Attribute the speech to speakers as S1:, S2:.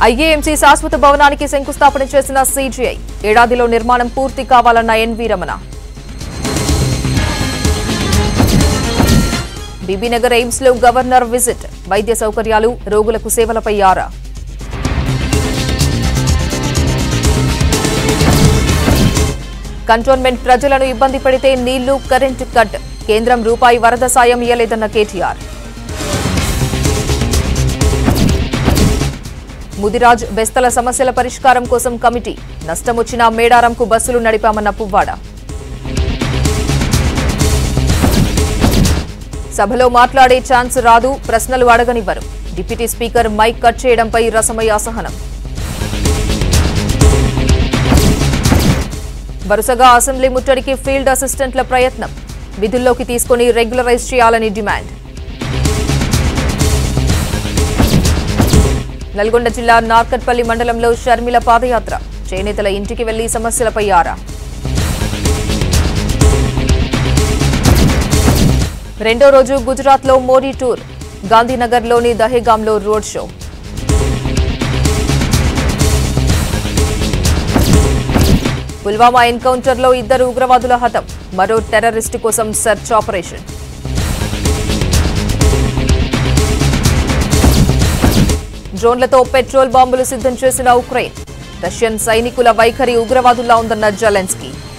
S1: ఐఏఎంసీ శాశ్వత భవనానికి శంకుస్థాపన చేసిన సీజీఐ ఏడాదిలో నిర్మాణం పూర్తి కావాలన్న ఎన్వీ రమణ బీబీనగర్ ఎయిమ్స్ లో గవర్నర్ విజిట్ వైద్య సౌకర్యాలు రోగులకు సేవలపై ఆరా కంటోన్మెంట్ ప్రజలను ఇబ్బంది పెడితే నీళ్లు కరెంటు కట్ కేంద్రం రూపాయి వరద సాయం ఇయ్యలేదన్న కేటీఆర్ ముదిరాజ్ బెస్తల సమస్యల పరిష్కారం కోసం కమిటీ నష్టం వచ్చినా మేడారంకు బస్సులు నడిపామన్న పువ్వాడ సభలో మాట్లాడే ఛాన్స్ రాదు ప్రశ్నలు అడగనివ్వరు డిప్యూటీ స్పీకర్ మైక్ కట్ చేయడంపై రసమయ్య అసహనం వరుసగా అసెంబ్లీ ముట్టడికి ఫీల్డ్ అసిస్టెంట్ల ప్రయత్నం విధుల్లోకి తీసుకుని రెగ్యులరైజ్ చేయాలని డిమాండ్ నల్గొండ జిల్లా నార్కట్పల్లి మండలంలో షర్మిల పాదయాత్ర చేనేతల ఇంటికి వెళ్లి సమస్యలపై ఆరా రెండో రోజు గుజరాత్లో మోడీ టూర్ గాంధీనగర్లోని దహేగాంలో రోడ్ షో పుల్వామా ఎన్కౌంటర్లో ఇద్దరు ఉగ్రవాదుల హతం మరో టెర్రరిస్టు కోసం సెర్చ్ ఆపరేషన్ డ్రోన్లతో పెట్రోల్ బాంబులు సిద్ధం చేసిన ఉక్రెయిన్ రష్యన్ సైనికుల వైఖరి ఉగ్రవాదుల్లా ఉందన్న జెలెన్స్కీ